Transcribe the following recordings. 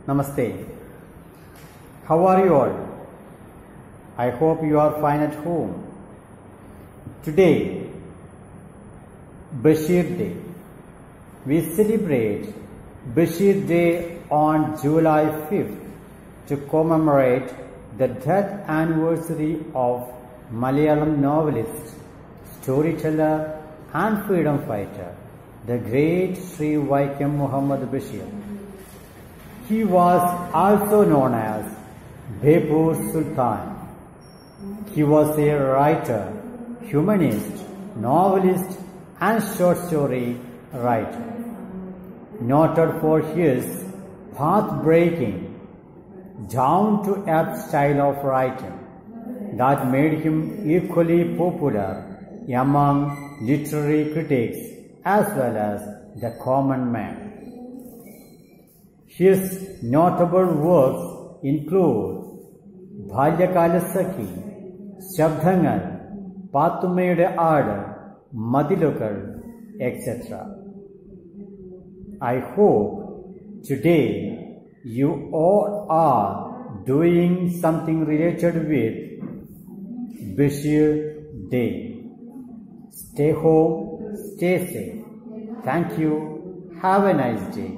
Namaste. How are you all? I hope you are fine at home. Today, Bashir Day. We celebrate Bashir Day on July 5th to commemorate the death anniversary of Malayalam novelist, storyteller, and freedom fighter, the great Sri Vaikam Muhammad Bashir. He was also known as Bepur Sultan. He was a writer, humanist, novelist, and short story writer. Noted for his path-breaking, down-to-earth style of writing that made him equally popular among literary critics as well as the common man. His notable works include Balyakalasakhi ശബ്ദങ്ങൾ പാത്തുമ്മയുടെ ആട് മതിലുകൾ etcetera I hope today you all are doing something related with Basheer day stay home stay safe thank you have a nice day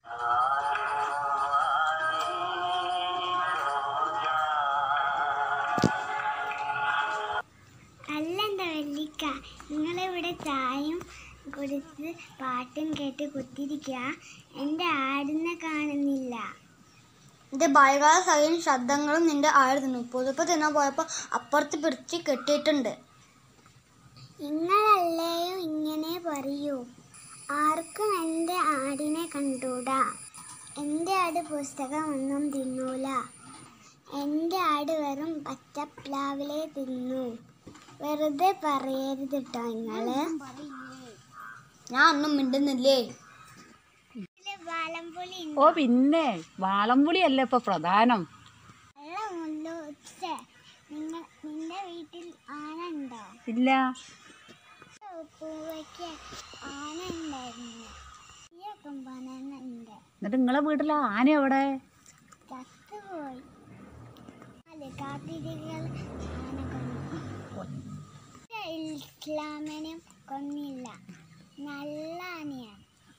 അല്ല എന്താ വെള്ളിക്ക നിങ്ങളിവിടെ ചായയും കുടിച്ച് പാട്ടും കേട്ട് കുത്തിരിക്കുക എൻ്റെ ആടിനെ കാണുന്നില്ല നിന്റെ ബാല്യകാല സഖിയും ശബ്ദങ്ങളും നിന്റെ ആട് തിന്നു പുതുപ്പ് തിന്നാൻ പോയപ്പോൾ അപ്പുറത്ത് പിടിച്ച് കെട്ടിയിട്ടുണ്ട് നിങ്ങളല്ലേയും ഇങ്ങനെ പറയൂ ആർക്കും എൻ്റെ ആടിനെ കണ്ടൂടാ എൻ്റെ ആട് പുസ്തകമൊന്നും തിന്നൂല എൻ്റെ ആട് വെറും പച്ചപ്ലാവിലെ തിന്നു വെറുതെ പറയരുത് കേട്ടോ നിങ്ങള് ഞാൻ ഒന്നും മിണ്ടുന്നില്ലേ വാളംപുളി ഓ പിന്നെ വാളംപുളിയല്ലേ ഇപ്പൊ പ്രധാനം വെള്ളമുള്ളൂ ഉച്ച നിങ്ങൾ നിന്റെ വീട്ടിൽ ആന ഉണ്ടോ ഇല്ല പൂവയ്ക്ക് ആന ഉണ്ടായിരുന്നു ഈ കൊമ്പാന ഉണ്ട് എന്നിട്ട് നിങ്ങളെ വീട്ടിലെ ആന എവിടെ ചത്തുപോയി അല്ലെ കാത്തിരികൾ ആന കൊന്നു ഇസ്ലാമിനും കൊന്നില്ല നല്ല ആനയാണ്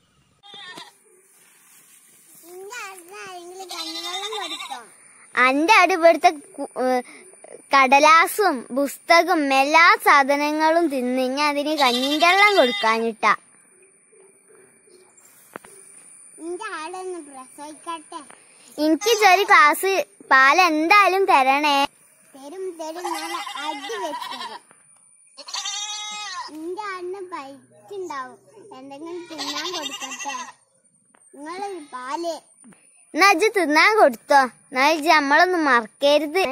നിന്റെ ആരെങ്കിലും കഞ്ഞിവെള്ളം കൊടുത്തോ എൻ്റെ ആട് ഇവിടുത്തെ കു- ഏ, കടലാസും പുസ്തകവും എല്ലാ സാധനങ്ങളും തിന്ന് ഞാൻ അതിന് കഞ്ഞിൻ്റെ വെള്ളം കൊടുക്കാനിട്ടാ നിന്റെ ആളൊന്ന് പ്രസവിക്കട്ടെ എനിക്ക് ചെറിയ ക്ലാസ് പാൽ എന്തായാലും തരണേ തരും തരും നല്ല അടി വെച്ചത് നിന്റെ ആടിന് പൈച്ചുണ്ടാവും എന്തെങ്കിലും തിന്നാൻ കൊടുക്കട്ടെ നിങ്ങള് പാല് എന്നാ ഇജ്ജ് തിന്നാൻ കൊടുത്തോ എന്നാ ഇജ്ജ് നമ്മളൊന്നും മറക്കരുത്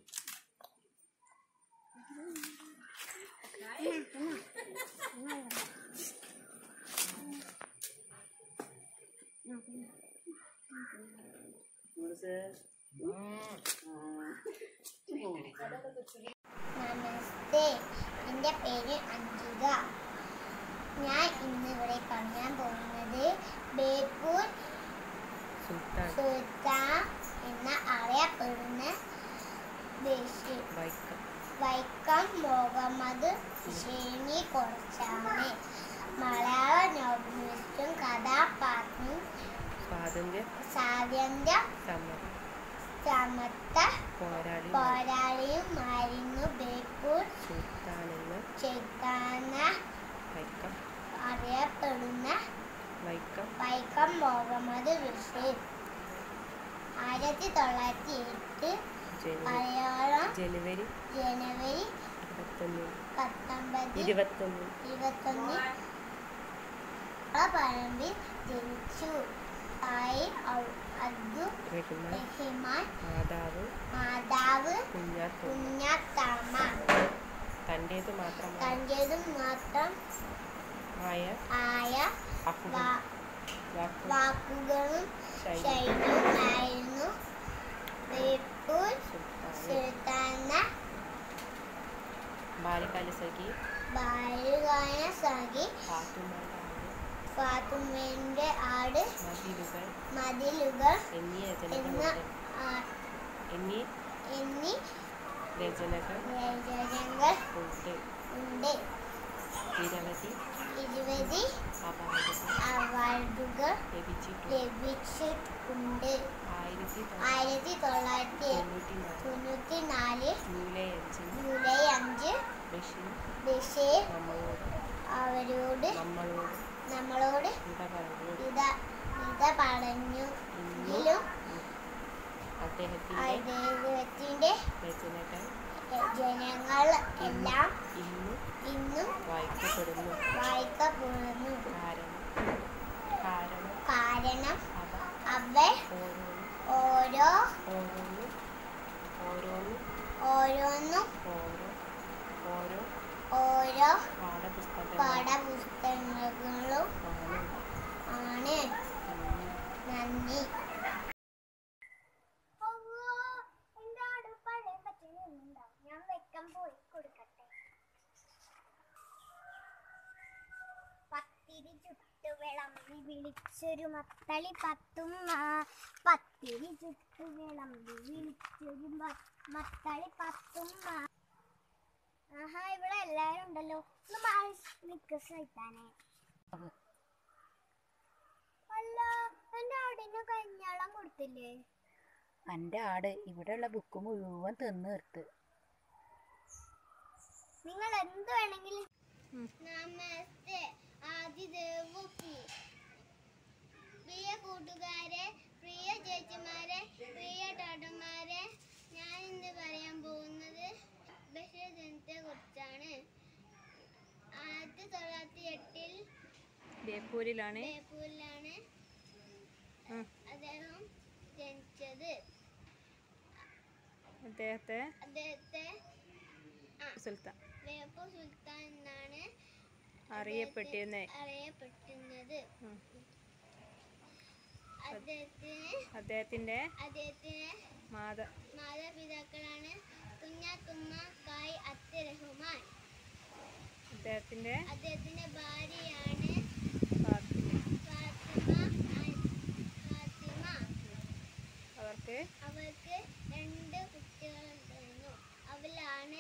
നമസ്തേ എൻ്റെ പേര് അഞ്ജിക ഞാൻ ഇന്ന് ഇവിടെ പറയാൻ പോകുന്നത് ബേപ്പൂർ സുൽത്താൻ എന്ന അറിയപ്പെടുന്ന ബഷീർ വൈക്കം മുഹമ്മദ് ബഷീറിനെ കുറിച്ചാണ് മലയാള നോവലിസ്റ്റും കഥാപാത്രം സ്വാതന്ത്ര്യ സമത്വ പോരാളിയുമായിരുന്നു ബേപ്പൂർ ചെത്താന അറിയപ്പെടുന്ന വൈക്കം മുഹമ്മദ് ബഷീർ ആയിരത്തി തൊള്ളായിരത്തി എട്ട് മലയാളം ജനുവരി ജനുവരി ഇരുപത്തൊന്ന് പത്തൊമ്പത് ഇരുപത്തൊന്ന് ഇരുപത്തൊന്ന് പറമ്പിൽ ജനിച്ചു ആയി അബ്ദു റഹ്മാൻ റഹിമാൻ മാതാവ് മാതാവ് കുഞ്ഞാത്തു കുഞ്ഞത്തമ്മ തൻ്റേത് മാത്രമായ തൻ്റേതും മാത്രം ആയ ആയ അഹുബ വാ- വാക്കു വാക്കുകളും ശൈലി ശൈലിയുമായിരുന്നു ബേപ്പൂർ സുൽത്താൻ സുൽത്താന ബാല്യകാല സഖി ബാലുഗാന സഖി പാത്തുമ്മയുടെ ആട് പാത്തുമ്മേന്റെ ആട് മതിലുകൾ മതിലുകൾ എന്നീ എന്ന രചനകളുണ്ട് ആ- എന്നീ എന്നീ രചനകൾ രചനകൾ ഉണ്ട് ഉണ്ട് നിരവധി ഇരുപത് അവാർഡുകൾ അവാർഡുകൾ ലഭിച്ചിട്ടുണ്ട് ലഭിച്ചിട്ടുണ്ട് ആയിരത്തി ആയിരത്തി തൊള്ളായിരത്തി തൊണ്ണൂറ്റി നാല് തൊണ്ണൂറ്റി നാല് ജൂലൈ അഞ്ചിന് ജൂലൈ അഞ്ച് ബഷീർ ബഷീർ നമ്മളോട് അവരോട് നമ്മളോട് നമ്മളോട് വിട പറഞ്ഞു ഇത ഇത പറഞ്ഞു ഇന്നും എങ്കിലും അദ്ദേഹത്തിന്റെ അദ്ദേഹത്തിന്റെ രചനകൾ ജനങ്ങൾ എല്ലാം ഇന്നും ഇന്നും വായിക്കപ്പെടുന്നു വായിക്കപ്പെടുന്നു കാരണം കാരണം കാരണം അവ അവ ഓരോന്നും ഓരോ ഓരോന്നും ഓരോന്നും ഓരോന്നും ഓരോ ഓരോ ഓരോ പാഠപുസ്തകങ്ങൾ പാഠപുസ്തകങ്ങളും ആണ് ആണ് നന്ദി ഞാൻ വെക്കാൻ പോയി കൊടുക്കട്ടെ പത്തിരി ചുട്ടു വിളമ്പി വിളിച്ചൊരു മത്തളി പത്തുമ്മ പത്തിരി ചുട്ടു വിളമ്പി വിളിച്ചൊരു മ- മത്തളി പത്തുമ്മ ആഹാ ഇവിടെ എല്ലാരും ഉണ്ടല്ലോ ഒന്ന് മാറി നിക്ക് സൈത്താനെ അല്ല എന്റെ ആടിന് കഞ്ഞാളം കൊടുത്തില്ലേ എൻ്റെ ആട് ഇവിടെയുള്ള ബുക്ക് മുഴുവൻ തിന്ന് തീർത്ത് നിങ്ങൾ എന്ത് വേണമെങ്കിലും നമസ്തേ ആദിദേവുക്കി പ്രിയ കൂട്ടുകാരെ പ്രിയ ചേച്ചിമാരെ പ്രിയ ടോട്ടന്മാരെ ഞാൻ ഇന്ന് പറയാൻ പോകുന്നത് ബഷീർ ജനത്തെ കുറിച്ചാണ് ആയിരത്തി തൊള്ളായിരത്തി എട്ടിൽ ബേപ്പൂരിലാണ് ബേപ്പൂരിലാണ് ഉം. അദ്ദേഹം ജനിച്ചത് അദ്ദേഹത്തെ അദ്ദേഹത്തെ സുൽത്താൻ ബേപ്പൂർ സുൽത്താൻ എന്നാണ് അറിയപ്പെട്ടിരുന്നത് അറിയപ്പെടുന്നത് ഉം. അദ്ദേഹത്തിന് അദ്ദേഹത്തിന്റെ അദ്ദേഹത്തിന് മാത മാതാപിതാക്കളാണ് കുഞ്ഞാത്തുമ്മ കായ് അത്ത് റഹ്മാൻ അദ്ദേഹത്തിന്റെ അദ്ദേഹത്തിന്റെ ഭാര്യയാണ് ഫാത്തിമ. ഫാത്തിമ അൻ- ഫാത്തിമ അവർക്ക് അവർക്ക് രണ്ട് കുട്ടികളുണ്ടായിരുന്നു അവരിലാണ്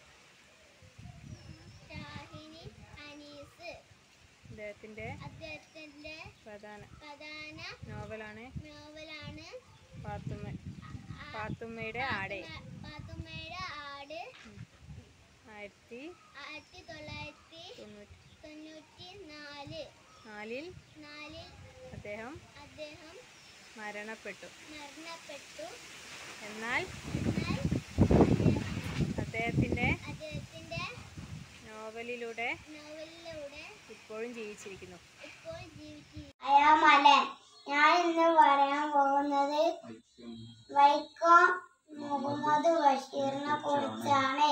ഷാഹിനി അനീസ് അദ്ദേഹത്തിന്റെ അദ്ദേഹത്തിന്റെ പ്രധാന പ്രധാന നോവലാണ് നോവലാണ് പാത്തുമ്മ പാത്തുമ്മയുടെ ആടെ പാത്തുമ്മയുടെ ആട് ആയിരത്തി ആയിരത്തി തൊള്ളായിരത്തി തൊണ്ണൂറ്റി തൊണ്ണൂറ്റി നാല് നാലിൽ നാലിൽ അദ്ദേഹം അദ്ദേഹം മരണപ്പെട്ടു മരണപ്പെട്ടു എന്നാൽ എന്നാൽ അദ്ദേഹത്തിന്റെ അദ്ദേഹത്തിന്റെ നോവലിലൂടെ നോവലിലൂടെ ഇപ്പോഴും ജീവിച്ചിരിക്കുന്നു ഇപ്പോൾ ജീവിച്ചിരിക്കും ഞാൻ ഇന്ന് പറയാൻ പോകുന്നത് വൈക്കം മുഹമ്മദ് ബഷീറിനെ കുറിച്ചാണ്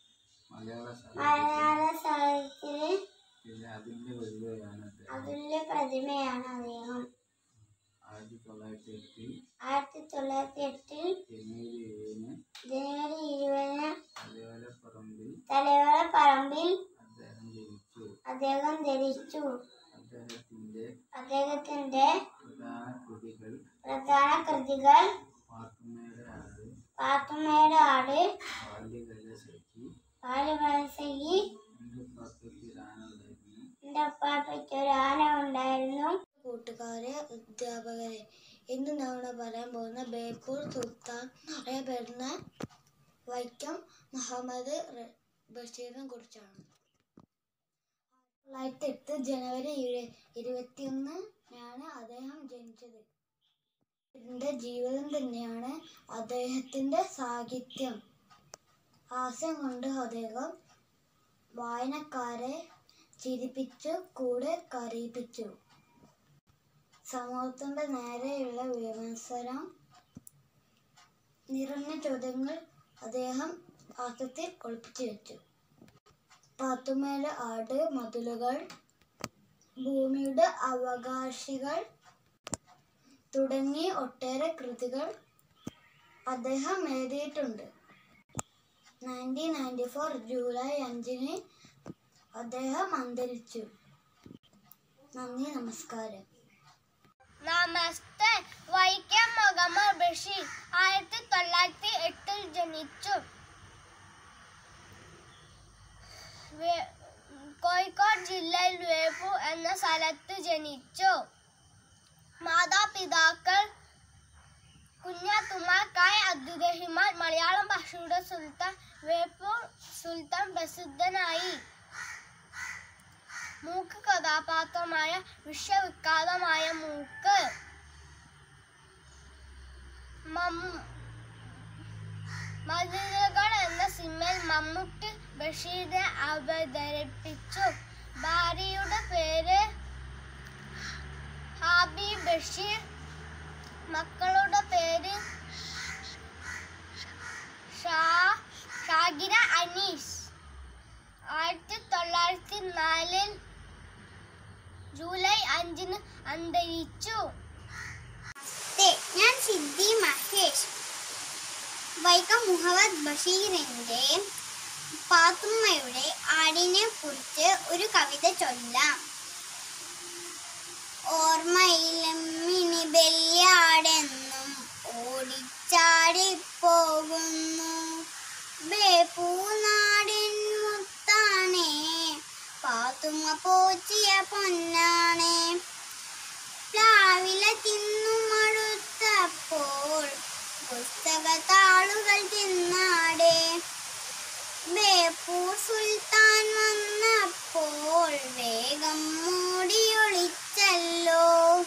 മലയാള സാഹിത്യത്തില് അതിന്റെ വലിയാണ് അദ്ദേഹം അതുല്യ പ്രതിമയാണ് അദ്ദേഹം ആയിരത്തി തൊള്ളായിരത്തി എട്ടിൽ ആയിരത്തി തൊള്ളായിരത്തി എട്ടിൽ ജനുവരി ഏഴിന് ജനുവരി ഇരുപതിന് തലയോലപ്പറമ്പിൽ തലയോള പറമ്പിൽ അദ്ദേഹം ജനിച്ചു അദ്ദേഹം ധരിച്ചു അദ്ദേഹത്തിന്റെ അദ്ദേഹത്തിന്റെ പ്രധാന കൃതികൾ പ്രധാന കൃതികൾ പാത്തുമ്മയുടെ ആട് പാത്തുമ്മയുടെ ആട് ബാല്യകല സഖി ബാലമനസകി എന്റെ പക്കത്തിലാണുണ്ടായിരുന്നു എന്റെ അപ്പാപ്പയ്ക്ക് ഒരു ആന ഉണ്ടായിരുന്നു കൂട്ടുകാരെ അധ്യാപകരെ ഇന്ന് നമ്മൾ പറയാൻ പോകുന്ന ബേപ്പൂർ സുൽത്താൻ അറിയപ്പെടുന്ന വൈക്കം മുഹമ്മദ് റ- ബഷീറിനെ കുറിച്ചാണ് തൊള്ളായിരത്തി എട്ട് ജനുവരി ഇരു- ഇരുപത്തിയൊന്നിനാണ് അദ്ദേഹം ജനിച്ചത് ഇതിന്റെ ജീവിതം തന്നെയാണ് അദ്ദേഹത്തിന്റെ സാഹിത്യം ഹാസ്യം കൊണ്ട് അദ്ദേഹം വായനക്കാരെ ചിരിപ്പിച്ചു കൂടെ കരയിപ്പിച്ചു സമൂഹത്തിന്റെ നേരെയുള്ള വിമർശനം നിറഞ്ഞ ചോദ്യങ്ങൾ അദ്ദേഹം ഹാസ്യത്തിൽ ഒളിപ്പിച്ചു വെച്ചു പാത്തുമ്മയുടെ ആട് മതിലുകൾ ഭൂമിയുടെ അവകാശികൾ തുടങ്ങി ഒട്ടേറെ കൃതികൾ അദ്ദേഹം എഴുതിയിട്ടുണ്ട് നയൻറ്റീൻ നയൻറ്റി ഫോർ ജൂലൈ അഞ്ചിന് അദ്ദേഹം അന്തരിച്ചു നന്ദി നമസ്കാരം നമസ്തേ വൈക്കം മുഹമ്മദ് ബഷീർ ആയിരത്തി തൊള്ളായിരത്തി എട്ടിൽ ജനിച്ചു വേ- കോഴിക്കോട് ജില്ലയിൽ വേപ്പു എന്ന സ്ഥലത്ത് ജനിച്ചു മാതാപിതാക്കൾ കുഞ്ഞാത്തുമാക്കായ അബ്ദുറഹിമാൻ മലയാളം ഭാഷയുടെ സുൽത്താൻ വേപ്പൂർ സുൽത്താൻ പ്രസിദ്ധനായി മൂക്ക് കഥാപാത്രമായ വിശ്വവിഖ്യാതമായ മൂക്ക് മം- മതിലുകൾ എന്ന സിനിമയിൽ മമ്മൂട്ടി ബഷീറിനെ അവതരിപ്പിച്ചു ഭാര്യയുടെ പേര് ഹാബി ബഷീർ മക്കളുടെ പേര് ഷാ ഷാഗിര അനീസ് ആയിരത്തി തൊള്ളായിരത്തി നാലിൽ ജൂലൈ അഞ്ചിന് അന്തരിച്ചു ഞാൻ സിദ്ധി മഹേഷ് വൈക്കം മുഹമ്മദ് ബഷീറിന്റെ പാത്തുമ്മയുടെ ആടിനെ കുറിച്ച് ഒരു കവിത ചൊല്ലാം ഓർമ്മയിലും മിനി ബെല്യാടെന്നും ഓടിച്ചാടി പോകുന്നു ബേപ്പൂനാടിൻ മുത്താണേ പാത്തുമ്മ പോച്ചിയ പൊന്നാണേ പ്ലാവില തിന്നു മടുത്തപ്പോൾ പുസ്തക താളുകൾ തിന്നാടെ ബേപ്പൂർ സുൽത്താൻ വന്നപ്പോൾ വേഗം മൂടിയൊളിച്ചല്ലോ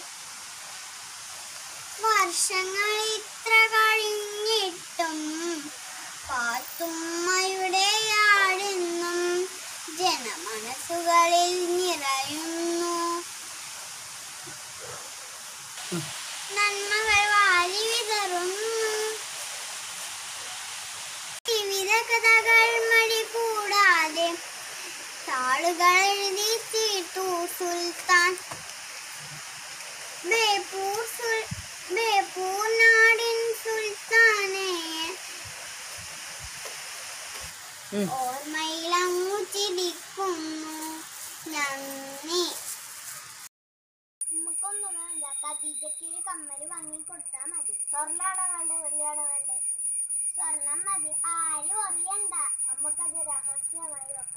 വർഷങ്ങൾ ഇത്ര കഴിഞ്ഞിട്ടും പാത്തുമ്മയുടെ ആടെന്നും ജനമനസ്സുകളിൽ നിറയുന്നു നന്മകൾ വാരി വിതറുന്നു വിവിധ കഥകൾ മടി കൂടാതെ താളുകൾ എഴുതി തീർത്തു സുൽത്താൻ ബേപ്പൂർ സുൽ ബേപ്പൂർ നാടിൻ സുൽത്താനെ ഓർമ്മയിലങ്ങു ചിരിക്കുന്നു നന്ദി നമുക്കൊന്നും വേണ്ട ഖദീജയ്ക്ക് ഒരു കമ്മല് വാങ്ങി കൊടുത്താ മതി സ്വർണ്ണാട വേണ്ട വെള്ളിയാട വേണ്ട സ്വർണം മതി ആരും അറിയണ്ട നമുക്കത് രഹസ്യമായി വെക്കാം